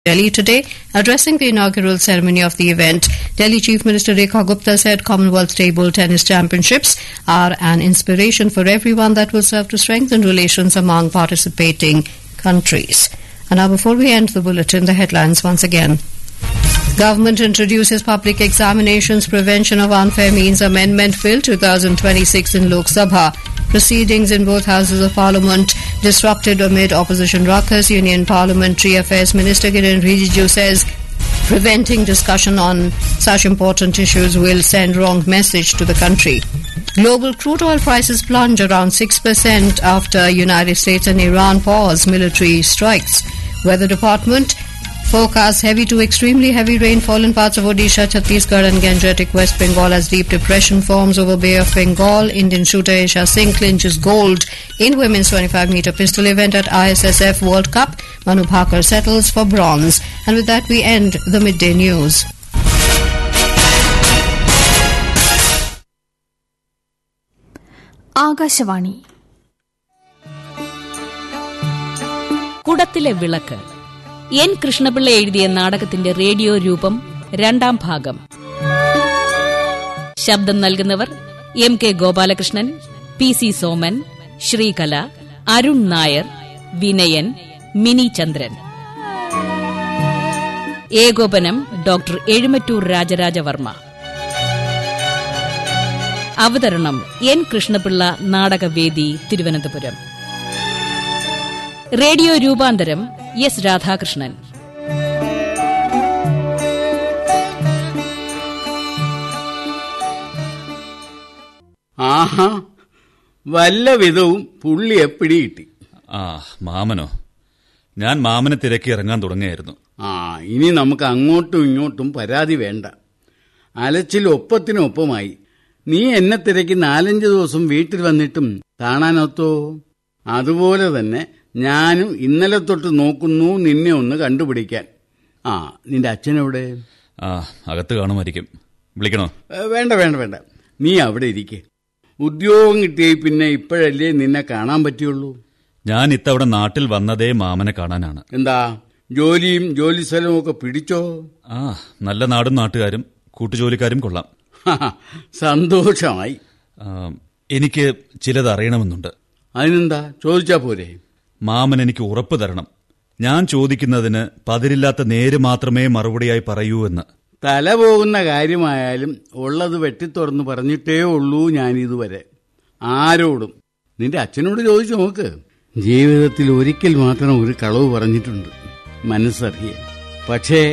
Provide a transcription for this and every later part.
Delhi today, addressing the inaugural ceremony of the event, Delhi Chief Minister Rekha Gupta said Commonwealth Table Tennis Championships are an inspiration for everyone that will serve to strengthen relations among participating countries. And now before we end the bulletin, the headlines once again. Government introduces Public Examinations Prevention of Unfair Means Amendment Bill 2026 in Lok Sabha. Proceedings in both houses of parliament disrupted amid opposition ruckus. Union Parliamentary Affairs Minister Kiren Rijiju says preventing discussion on such important issues will send wrong message to the country. Global crude oil prices plunge around 6% after United States and Iran pause military strikes. Weather Department forecasts heavy to extremely heavy rainfall in parts of Odisha, Chhattisgarh and Gangetic West Bengal as deep depression forms over Bay of Bengal. Indian shooter Isha Singh clinches gold in women's 25 meter pistol event at ISSF World Cup. Manu Bhaker settles for bronze. And with that we end the midday news. Akashvani കുടത്തിലെ വിളക്ക് N Krishnapillai എഴുതിയ നാടകത്തിന്റെ radio രൂപം രണ്ടാം ഭാഗം ശബ്ദം നൽകുന്നവർ M K Gopalakrishnan P C Soman Sreekala Arun Nair Vinayan Mini Chandran ഏകോപനം doctor Ezhumattoor Rajarajavarma അവതരണം എൻ കൃഷ്ണപിള്ള നാടകവേദി തിരുവനന്തപുരം റേഡിയോ രൂപാന്തരം എസ് രാധാകൃഷ്ണൻ ആഹാ വല്ല വിധവും പുള്ളിയെ പിടികിട്ടി ആ മാമനോ ഞാൻ മാമനെ തിരക്കി ഇറങ്ങാൻ തുടങ്ങിയായിരുന്നു ആ ഇനി നമുക്ക് അങ്ങോട്ടും ഇങ്ങോട്ടും പരാതി വേണ്ട അലച്ചിൽ ഒപ്പത്തിനൊപ്പമായി നീ എന്നെ തിരക്കി നാലഞ്ച് ദിവസം വീട്ടിൽ വന്നിട്ടും കാണാനൊത്തോ അതുപോലെ തന്നെ ഞാനും ഇന്നലെ തൊട്ട് നോക്കുന്നു നിന്നെ ഒന്ന് കണ്ടുപിടിക്കാൻ ആ നിന്റെ അച്ഛനെവിടെ ആ അകത്ത് കാണുമായിരിക്കും വിളിക്കണോ ഏ, വേണ്ട വേണ്ട വേണ്ട നീ അവിടെ ഇരിക്കെ ഉദ്യോഗം കിട്ടിയ പിന്നെ ഇപ്പോഴല്ലേ നിന്നെ കാണാൻ പറ്റിയുള്ളൂ ഞാൻ ഇത്തവണ നാട്ടിൽ വന്നതേ മാമനെ കാണാനാണ് എന്താ ജോലിയും ജോലി സ്ഥലവും ഒക്കെ പിടിച്ചോ ആ നല്ല നാടും നാട്ടുകാരും കൂട്ടുജോലിക്കാരും കൊള്ളാം ഹഹ, സന്തോഷമായി ആ, എനിക്ക് ചിലത് അറിയണമെന്നുണ്ട് അതിനെന്താ ചോദിച്ചാ പോരെ മാമൻ എനിക്ക് ഉറപ്പ് തരണം ഞാൻ ചോദിക്കുന്നതിന് പതിരില്ലാത്ത നേര് മാത്രമേ മറുപടിയായി പറയൂ എന്ന് തല പോകുന്ന കാര്യമായാലും ഉള്ളത് വെട്ടിത്തുറന്ന് പറഞ്ഞിട്ടേ ഉള്ളൂ ഞാൻ ഇതുവരെ ആരോടും നിന്റെ അച്ഛനോട് ചോദിച്ചു നോക്ക് ജീവിതത്തിൽ ഒരിക്കൽ മാത്രം ഒരു കളവ് പറഞ്ഞിട്ടുണ്ട് മനസ്സറിയെ പക്ഷേ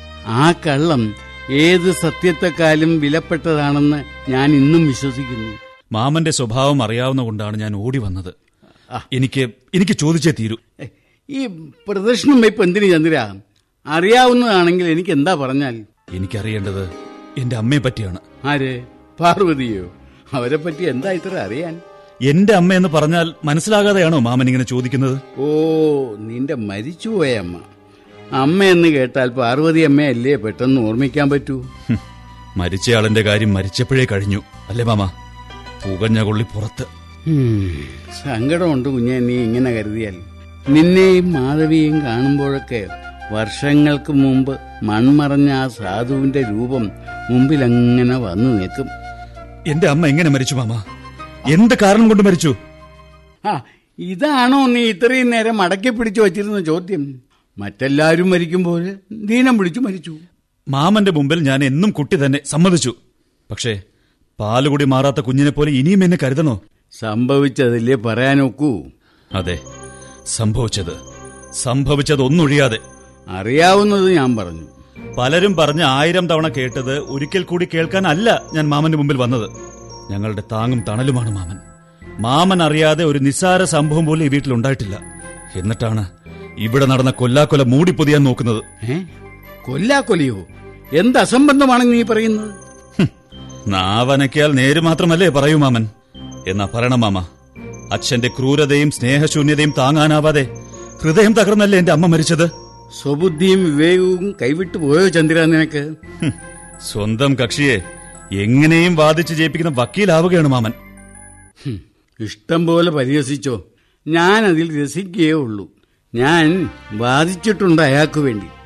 ആ കള്ളം ഏത് സത്യത്തെക്കാളും വിലപ്പെട്ടതാണെന്ന് ഞാൻ ഇന്നും വിശ്വസിക്കുന്നു മാമന്റെ സ്വഭാവം അറിയാവുന്ന കൊണ്ടാണ് ഞാൻ ഓടി വന്നത് എനിക്ക് എനിക്ക് ചോദിച്ചേ തീരൂ ഏ, ഈ പ്രദർശനം വയ്പ് എന്തിനു ചന്ദ്ര അറിയാവുന്നതാണെങ്കിൽ എനിക്ക് എന്താ പറഞ്ഞാൽ എനിക്കറിയേണ്ടത് എന്റെ അമ്മയെ പറ്റിയാണ് ആര് പാർവതിയോ അവരെ പറ്റി എന്താ ഇത്ര അറിയാൻ എന്റെ അമ്മ എന്ന് പറഞ്ഞാൽ മനസ്സിലാകാതെയാണോ മാമൻ ഇങ്ങനെ ചോദിക്കുന്നത് ഓ നിന്റെ മരിച്ചുപോയ അമ്മ അമ്മ എന്ന് കേട്ടാൽ പാർവതി അമ്മയല്ലേ പെട്ടെന്ന് ഓർമ്മിക്കാൻ പറ്റൂ ഹും, മരിച്ചയാളിന്റെ കാര്യം മരിച്ചപ്പോഴേ കഴിഞ്ഞു അല്ലേ മാമ പുകഞ്ഞ കൊള്ളി പുറത്ത് ഹും, സങ്കടമുണ്ട് കുഞ്ഞെ നീ ഇങ്ങനെ കരുതിയാൽ നിന്നെയും മാധവിയെയും കാണുമ്പോഴൊക്കെ വർഷങ്ങൾക്ക് മുമ്പ് മൺമറഞ്ഞ ആ സാധുവിന്റെ രൂപം മുമ്പിൽ അങ്ങനെ വന്നു നിൽക്കും എന്റെ അമ്മ എങ്ങനെ മരിച്ചു മാമ എന്ത് കാരണം കൊണ്ട് മരിച്ചു ആ ഇതാണോ നീ ഇത്രയും നേരം മടക്കി പിടിച്ചു വച്ചിരുന്ന ചോദ്യം മറ്റെല്ലാവരും മരിക്കുമ്പോൾ ദീനം പിടിച്ചു മരിച്ചു മാമന്റെ മുമ്പിൽ ഞാൻ എന്നും കുട്ടി തന്നെ സമ്മതിച്ചു പക്ഷേ പാലുകൂടി മാറാത്ത കുഞ്ഞിനെ പോലെ ഇനിയും എന്നെ കരുതണോ സംഭവിച്ചതല്ലേ പറയാനൊക്കൂ അതെ സംഭവിച്ചത് സംഭവിച്ചത് ഒന്നൊഴിയാതെ അറിയാവുന്നത് ഞാൻ പറഞ്ഞു പലരും പറഞ്ഞ് ആയിരം തവണ കേട്ടത് ഒരിക്കൽ കൂടി കേൾക്കാനല്ല ഞാൻ മാമന്റെ മുമ്പിൽ വന്നത് ഞങ്ങളുടെ താങ്ങും തണലുമാണ് മാമൻ മാമൻ അറിയാതെ ഒരു നിസ്സാര സംഭവം പോലും ഈ വീട്ടിലുണ്ടായിട്ടില്ല എന്നിട്ടാണ് ഇവിടെ നടന്ന കൊല്ലാക്കൊല മൂടിപ്പൊതിയാൻ നോക്കുന്നത് ഏ കൊല്ലാക്കൊലിയോ എന്ത് അസംബന്ധമാണ് നീ പറയുന്നത് ഹും, നാവനക്കിയാൽ നേര് മാത്രമല്ലേ പറയൂ മാമൻ എന്നാ പറയണം മാമ അച്ഛന്റെ ക്രൂരതയും സ്നേഹശൂന്യതയും താങ്ങാനാവാതെ ഹൃദയം തകർന്നല്ലേ എന്റെ അമ്മ മരിച്ചത് സ്വബുദ്ധിയും വിവേകവും കൈവിട്ടു പോയോ ചന്ദ്ര നിനക്ക് ഹും, സ്വന്തം കക്ഷിയെ എങ്ങനെയും വാദിച്ച് ജയിപ്പിക്കുന്ന വക്കീലാവുകയാണ് മാമൻ ഹും, ഇഷ്ടം പോലെ പരിഹസിച്ചോ ഞാൻ അതിൽ രസിക്കുകയേ ഉള്ളൂ ഞാൻ വാദിച്ചിട്ടുണ്ട് അയാൾക്ക് വേണ്ടി